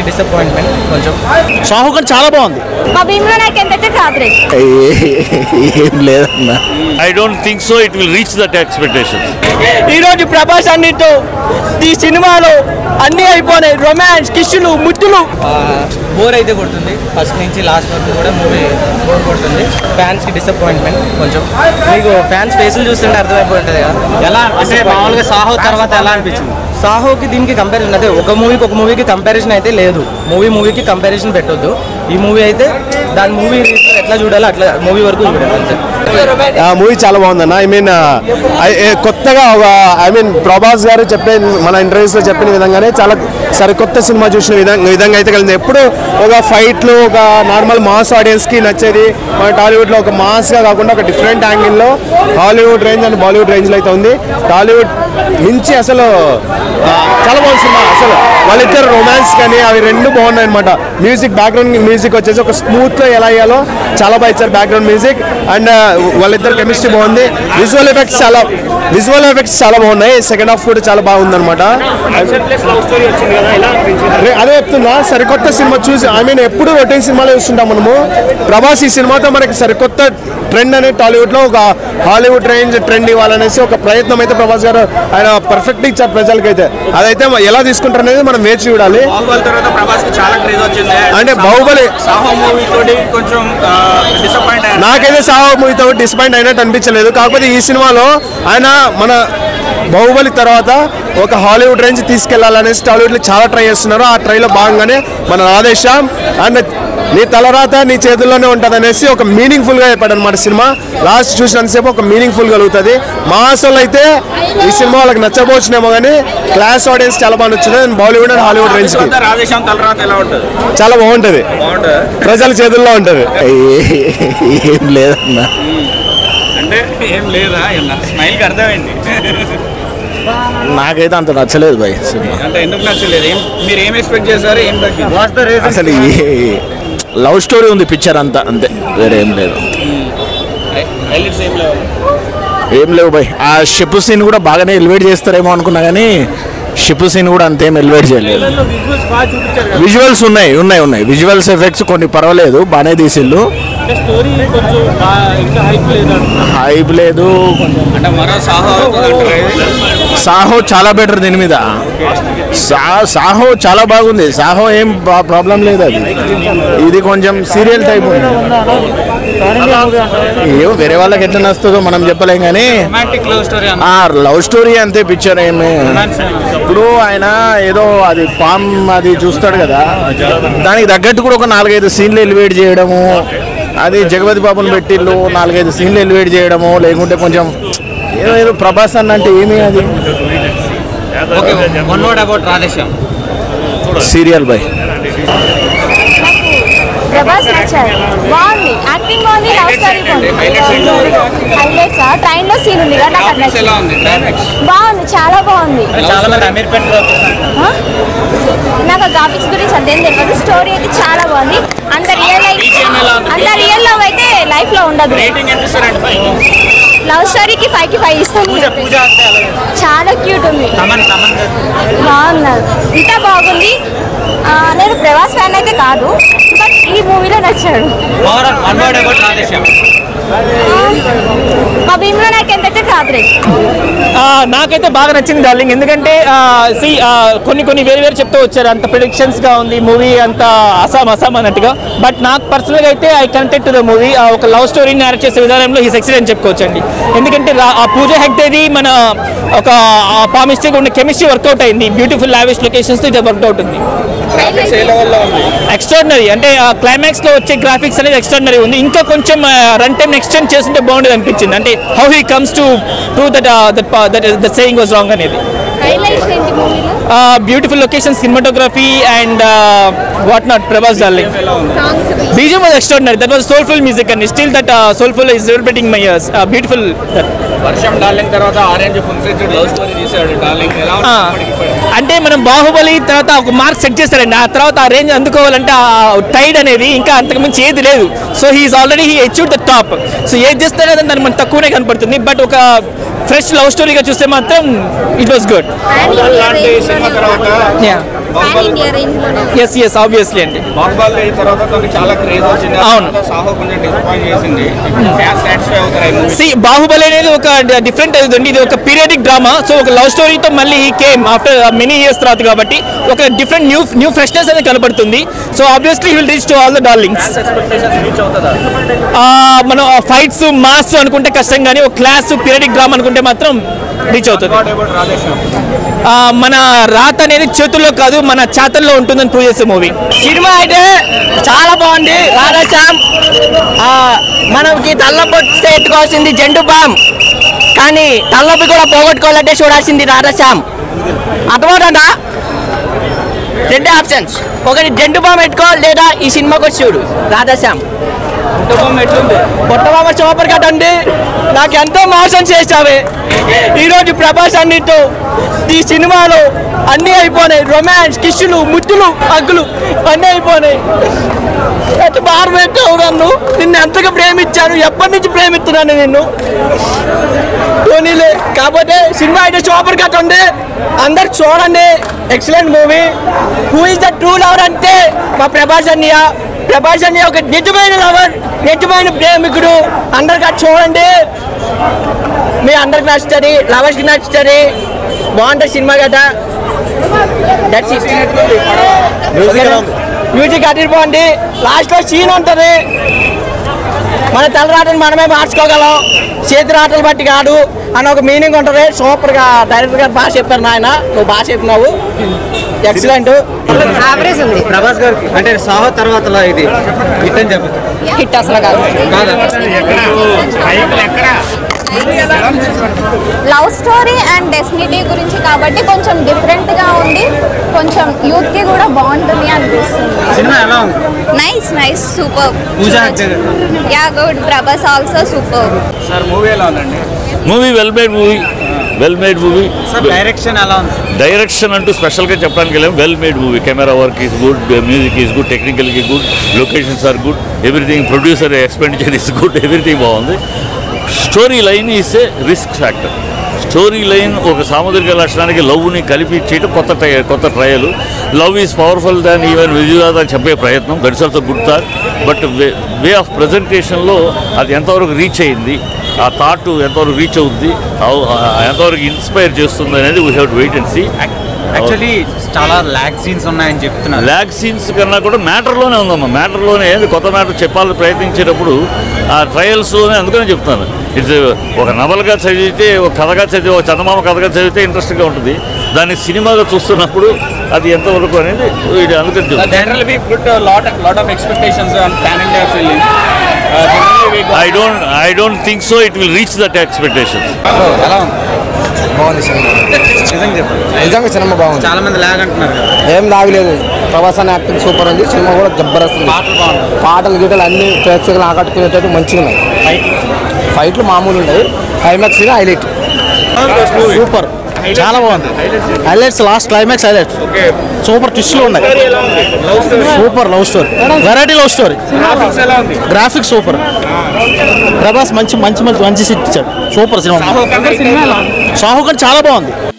కి డిసప్పాయింట్మెంట్ కొంచెం సాహు కానీ చాలా బాగుంది మా భీమ్లో నాకు ఎంతైతే కాదు ఏం లేదన్నా I don't think so. It will reach that expectations. ఈరోజు ప్రభాస్ అన్నితో ఈ సినిమాలో అన్నీ అయిపోయినాయి రొమాన్స్ కిష్లు ముద్దులు బోర్ అయితే కొడుతుంది ఫస్ట్ నుంచి లాస్ట్ వరకు కూడా మూవీ బోర్ కొడుతుంది ఫ్యాన్స్ కి డిసప్పాయింట్మెంట్ కొంచెం మీకు ఫ్యాన్స్ ఫేసులు చూస్తుంటే అర్థమైపోయి ఉంటుంది కదా ఎలా అంటే మామూలుగా సాహు తర్వాత ఎలా అనిపించింది సాహోకి దీనికి కంపారిజన్ అయితే ఒక మూవీకి ఒక మూవీకి కంపారిజన్ అయితే లేదు మూవీ మూవీకి కంపారిజన్ పెట్టొద్దు ఈ మూవీ అయితే దాని మూవీ ఎట్లా చూడాలో అట్లా మూవీ వరకు చూడాలి అంతే ఆ మూవీ చాలా బాగుందన్న ఐ మీన్ కొత్తగా ఒక ఐ మీన్ ప్రభాస్ గారు చెప్పే మన ఇంటర్వ్యూస్ లో చెప్పిన విధంగానే చాలా సరికొత్త సినిమా చూసిన విధంగా విధంగా అయితే కలిగింది ఎప్పుడు ఒక ఫైట్లు ఒక నార్మల్ మాస్ ఆడియన్స్ కి నచ్చేది మన టాలీవుడ్ లో ఒక మాస్ గా కాకుండా ఒక డిఫరెంట్ యాంగిల్ లో Hollywood range and Bollywood range లో అయితే ఉంది టాలీవుడ్ మించి అసలు ఆ, చాలా బాగుంది సినిమా అసలు వాళ్ళిద్దరు రొమాన్స్ కానీ అవి రెండు బాగున్నాయి అనమాట మ్యూజిక్ బ్యాక్గ్రౌండ్ మ్యూజిక్ వచ్చేసి ఒక స్మూత్ లో ఎలా అయ్యాలో చాలా బాగా ఇచ్చారు బ్యాక్గ్రౌండ్ మ్యూజిక్ అండ్ వాళ్ళిద్దరు కెమిస్ట్రీ బాగుంది విజువల్ ఎఫెక్ట్స్ చాలా విజువల్ ఎఫెక్ట్స్ చాలా బాగున్నాయి సెకండ్ హాఫ్ కూడా చాలా బాగుంది అనమాట అదే చెప్తున్నా సరికొత్త సినిమా చూసి ఐ మీన్ ఎప్పుడు రొటీన్ సినిమాలు చూస్తుంటాం మనము ప్రభాస్ ఈ సినిమాతో మనకి సరికొత్త ట్రెండ్ అనేది టాలీవుడ్ లో ఒక హాలీవుడ్ రేంజ్ ట్రెండ్ ఇవ్వాలనేసి ఒక ప్రయత్నం అయితే ప్రభాస్ గారు ఆయన పర్ఫెక్ట్ ఇచ్చారు ప్రజలకైతే అదైతే ఎలా తీసుకుంటారు అనేది మనం వేచి చూడాలి బాహుబలి తర్వాత ప్రభాస్ కి చాలా క్రేజ్ వచ్చింది అంటే బాహుబలి సాహో మూవీ తోటి కొంచెం డిసప్పాయింట్ అయ్యారు నాకైతే సాహో మూవీతో డిసప్పాయింట్ అయినట్టు అనిపించలేదు కాకపోతే ఈ సినిమాలో ఆయన మన బాహుబలి తర్వాత ఒక హాలీవుడ్ రేంజ్ తీసుకెళ్లాలనేసి టాలీవుడ్ లో చాలా ట్రై చేస్తున్నారు ఆ ట్రైలో భాగంగానే మన రాధేశ్యామ్ అండ్ నీ తలరాత నీ చేతుల్లోనే ఉంటుంది అనేసి ఒక మీనింగ్ఫుల్ గా చెప్పాడు అనమాట సినిమా లాస్ట్ చూసినంతసేపు ఒక మీనింగ్ఫుల్ కలుగుతుంది మా అసలు అయితే ఈ సినిమా వాళ్ళకి నచ్చబోచునేమో కానీ క్లాస్ ఆడియన్స్ చాలా బాగా నచ్చింది బాలీవుడ్ అండ్ హాలీవుడ్ రేంజ్ కి రాధేశ్యామ్ తలరాత ఎలా ఉంటుంది చాలా బాగుంటది బాగుంటుంది ప్రజల చేతుల్లో ఉంటది ఏం లేదన్నా అంటే ఏం లేదా స్మైల్ కి అర్థమైంది నాకైతే అంత నచ్చలేదు భయ్ సినిమా అంటే ఎందుకు నచ్చలేదు ఏం మీరు ఏం ఎక్స్పెక్ట్ చేశారు ఏం తగ్గింది అసలు లవ్ స్టోరీ ఉంది పిక్చర్ అంతా అంతే వేరే ఏం లేదు హైలైట్స్ ఏం లేవు ఏం లేవు భయ్ ఆ షిప్ సీన్ కూడా బాగానే ఎలివేట్ చేస్తారేమో అనుకున్నా కానీ షిప్ సీన్ కూడా అంతేం ఎలివేట్ చేయలేదు విజువల్స్ ఉన్నాయి ఉన్నాయి ఉన్నాయి విజువల్స్ ఎఫెక్ట్స్ కొన్ని పర్వాలేదు బాగానే తీసిళ్ళు హైప్ లేదు అంటే మరో సాహో అవుతుంది అంటారా ఇది? సాహో చాలా బెటర్ దీని మీద సా సాహో చాలా బాగుంది సాహో ఏం ప్రాబ్లం లేదు అది ఇది కొంచెం సీరియల్ టైప్ ఉంది ఏమో వేరే వాళ్ళకి ఎట్లా నస్తుందో మనం చెప్పలేం కానీ రొమాంటిక్ లవ్ స్టోరీ అన్న ఆ లవ్ స్టోరీ అంతే పిక్చర్ ఏమి ఇప్పుడు ఆయన ఏదో అది పామ్ అది చూస్తాడు కదా దానికి తగ్గట్టు కూడా ఒక నాలుగైదు సీన్లు ఎలివేట్ చేయడము అది జగపతి బాబుని పెట్టిళ్ళు నాలుగైదు సీన్లు ఎలివేట్ చేయడము లేకుంటే కొంచెం ఏదో ఏదో ప్రభాస్ అన్న అంటే ఏమి అది okay one word about Radhe Shyam serial by Prabhas నచ్చారు బాగుంది యాక్టింగ్ బాగుంది లవ్ స్టోరీ బాగుంది హైలైట్స్ ట్రైన్ లో సీన్ ఉంది కదా నాకు అది గ్రాఫిక్స్ ఎలా నచ్చింది ఉంది గ్రాఫిక్స్ బాగుంది చాలా బాగుంది చాలా మంది అమీర్ పెన్ ఆ? నాకు గ్రాఫిక్స్ గురించి అంతేం తెలియదు స్టోరీ అయితే చాలా బాగుంది అంత రియల్ లైఫ్ BGM ఎలా ఉంది? అంత రియల్ లవ్ అయితే లైఫ్ లో ఉండదు రేటింగ్ ఎంత ఇస్తారండి లవ్ స్టోరీకి ఫైవ్ కి ఫైవ్ ఇస్తాను చాలా క్యూట్ ఉంది బాగున్నారు ఇంత బాగుంది ఆ, నేను ప్రభాస్ ఫ్యాన్ అయితే కాదు బట్ ఈ మూవీలో నచ్చాడు overall one word about Radhe Shyam మా భీమ్లో నాకు ఎంతైతే కాదు నాకైతే బాగా నచ్చింది డార్లింగ్ ఎందుకంటే సి కొన్ని కొన్ని వేరు వేరు చెప్తూ వచ్చారు అంత predictions గా ఉంది మూవీ అంత అసాం అసాం అన్నట్టుగా బట్ నాకు పర్సనల్గా అయితే I connected to the movie ఒక లవ్ స్టోరీని నేరేట్ చేసే విధానంలో హీస్ ఎక్సలెంట్ చెప్పుకోవచ్చండి ఎందుకంటే రా- ఆ పూజ హెగ్డేది మన ఒక పామిస్టేక్ ఉన్న కెమిస్ట్రీ వర్కౌట్ అయింది బ్యూటిఫుల్ లావిష్ లొకేషన్స్ ఇది వర్కౌట్ ఉంది గ్రాఫిక్స్ ఏ లెవెల్లో ఉంది ఎక్స్ట్రాడినరీ అంటే ఆ క్లైమాక్స్ లో వచ్చే గ్రాఫిక్స్ అనేది ఎక్స్ట్రాడినరీ ఉంది ఇంకా కొంచెం రన్ టైం ఎక్స్టెండ్ చేస్తుంటే బాగుండేది అనిపించింది అంటే how he comes to to that that that saying was wrong అనేది హైలైట్స్ ఏంటి మూవీలో beautiful location cinematography and what not Prabhas darling songs BGM was extraordinary that was soulful music and still that soulful is reverberating my ears beautiful Varsham Darling తర్వాత Orange full fledged love story తీసాడు darling ఎలా ఉంది ఇప్పటికి ఇప్పటికి? అంటే మనం బాహుబలి తర్వాత ఒక మార్క్ సెట్ చేస్తారండి ఆ తర్వాత ఆ రేంజ్ అందుకోవాలంటే ఆ టైడ్ అనేది ఇంకా అంతకుమించి ఏది లేదు so he's already he achieve the top so ఏది చేస్తారో దాన్ని మనకు తక్కువనే కనపడుతుంది బట్ ఒక ఫ్రెష్ లవ్ స్టోరీగా చూస్తే మాత్రం ఇట్ వాస్ గుడ్ లాంటి సినిమా తర్వాత పాన్ ఇండియా రేంజ్ లోనే ఎస్ ఎస్ ఆబ్వియస్లీ అండి బాహుబలి అయిన తర్వాత తనకి చాలా క్రేజ్ వచ్చింది ఆ అవును. తర్వాత సాహో కొంచెం డిసప్పాయింట్ చేసింది ఫ్యాన్స్ సాటిస్ఫై అవుతారు ఈ movie. సి బాహుబలి అనేది ఒక డిఫరెంట్ అవుతుంది ఇది ఒక పీరియడిక్ డ్రామా సో ఒక లవ్ స్టోరీతో మళ్ళీ ఈ కేమ్ ఆఫ్టర్ మెనీ ఇయర్స్ తర్వాత కాబట్టి ఒక డిఫరెంట్ న్యూ న్యూ ఫ్రెష్నెస్ అనేది కనబడుతుంది so obviously will reach to all the darlings మనం ఫైట్స్ మాస్ అనుకుంటే కష్టం కానీ ఒక క్లాస్ పీరియడిక్ డ్రామా అనుకుంటే మాత్రం రీచ్ అవుతుంది What about రాధేశ్యామ్? ఆ, మన రాత అనేది చేతుల్లో కాదు మన చేతల్లో ఉంటుందని ప్రూవ్ చేసే మూవీ సినిమా అయితే చాలా బాగుంది రాధాశ్యామ్ ఆ, మనకి తల్లపొట్టి ఎత్తుకోవాల్సింది జండు బామ్ కానీ తలనొప్పి కూడా పోగొట్టుకోవాలంటే చూడాల్సింది రాధాశ్యామ్ అర్థమవుతుందా రెండు ఆప్షన్స్ ఒకటి జండు బామ్ పెట్టుకో లేదా ఈ సినిమాకి వచ్చి చూడు రాధాశ్యామ్ పొట్టబామ సూపర్ కట్ అండి నాకు ఎంతో మోసం చేసావే ఈరోజు ప్రభాస్ అన్నితో ఈ సినిమాలో అన్నీ అయిపోయినాయి రొమాన్స్ కిష్లు ముద్దులు అగ్గులు అన్నీ అయిపోయినాయి ఎంత బాగా పెట్టావు నన్ను నిన్ను ఎంతగా ప్రేమించాను ఎప్పటి నుంచి ప్రేమిస్తున్నాను నిన్ను పోనీలే కాకపోతే సినిమా అయితే సూపర్ కట్ ఉంది అందరు చూడండి excellent movie who is the true lover అంటే మా ప్రభాస్ అన్నయ్య ప్రభాస్ అన్నయ్య ఒక నిజమైన లవర్ నిజమైన ప్రేమికుడు అందరికీ అది చూడండి మీ అందరికి నచ్చుతుంది లవర్స్కి నచ్చుతుంది బాగుంటుంది సినిమా కదా దట్స్ ఇట్ మ్యూజిక్ అటు బాగుంది లాస్ట్లో సీన్ ఉంటుంది మన తలరాటను మనమే మార్చుకోగలం చేతి రాటలు బట్టి కాదు అని ఒక మీనింగ్ ఉంటుంది సూపర్గా డైరెక్టర్ గారు బాగా చెప్పారు నాయన నువ్వు బాగా చెప్పినావు ఎక్సలెంట్ యావరేజ్ ఉంది ప్రభాస్ గారికి అంటే సాహో తర్వాత ఇది హిట్ అని చెప్పచ్చు హిట్ అసలు కాదు లవ్ స్టోరీ అండ్ డెస్టినీ గురించి కాబట్టి కొంచెం డిఫరెంట్ గా ఉంది కొంచెం యూత్ కి కూడా బాగుంటుంది అనిపిస్తుంది సినిమా ఎలా ఉంది nice nice super Pooja acted. Yeah good Prabhas also super sir movie ఎలా ఉందండి movie well made movie well made movie sir direction ఎలా ఉంది డైరెక్షన్ అంటూ స్పెషల్గా చెప్పడానికి వెళ్ళాం well made movie camera work is good music is good టెక్నికల్కి good locations are good everything producer expenditure is good everything బాగుంది story line is a risk factor story line ఒక సాముద్రిక లక్షణానికి లవ్ని కలిపి చేయడం కొత్త ట్రై కొత్త trial love is powerful than even విజుదాత్ అని చెప్పే ప్రయత్నం that's also good thought but way way of ప్రజెంటేషన్లో అది ఎంతవరకు రీచ్ అయింది ఆ థాట్ ఎంతవరకు రీచ్ అవుద్ది how- ఎంతవరకు ఇన్స్పైర్ చేస్తుంది అనేది we have to wait and see actually చాలా ల్యాక్ సీన్స్ ఉన్నాయని చెప్తున్నారు ల్యాగ్ సీన్స్ కన్నా కూడా మ్యాటర్లోనే ఉందమ్మా మ్యాటర్లోనే ఏంది కొత్త మ్యాటర్ చెప్పాలని ప్రయత్నించేటప్పుడు ఆ ట్రయల్స్లోనే అందుకనే చెప్తాను ఇట్స్ ఒక నవలగా చదివితే ఒక కథగా చదివి ఒక చందమామ కథగా చదివితే ఇంట్రెస్టింగ్గా ఉంటుంది దాన్ని సినిమాగా చూస్తున్నప్పుడు అది ఎంతవరకు అనేది ఇది అందుకని చెప్తాను general we put lot lot of expectations on pan India film generally we I don't I don't think so it will reach that expectations ఎలా ఉంది బాగుంది సినిమా నిజంగా చెప్పండి నిజంగా సినిమా బాగుంది చాలా మంది ల్యాగ్ అంటున్నారు కదా ఏం లాగలేదు ప్రభాస్ అనే యాక్టింగ్ సూపర్ ఉంది సినిమా కూడా జబర్దస్త్ ఉంది పాటలు బాగుంటాయి పాటలు గీటలు అన్ని ప్రేక్షకులు ఆకట్టుకునేటట్టు మంచిగా ఉన్నాయి ఫైట్లు మామూలు ఉన్నాయి క్లైమాక్స్ హైలైట్ సూపర్ చాలా బాగుంది highlights last climax highlights super ట్విస్ట్లు ఉన్నాయి super love story variety love story graphics ఎలా ఉంది గ్రాఫిక్స్ సూపర్ ప్రభాస్ మంచి మంచి మంచి మంచి సిట్ ఇచ్చాడు సూపర్ సినిమా సాహు కానీ చాలా బాగుంది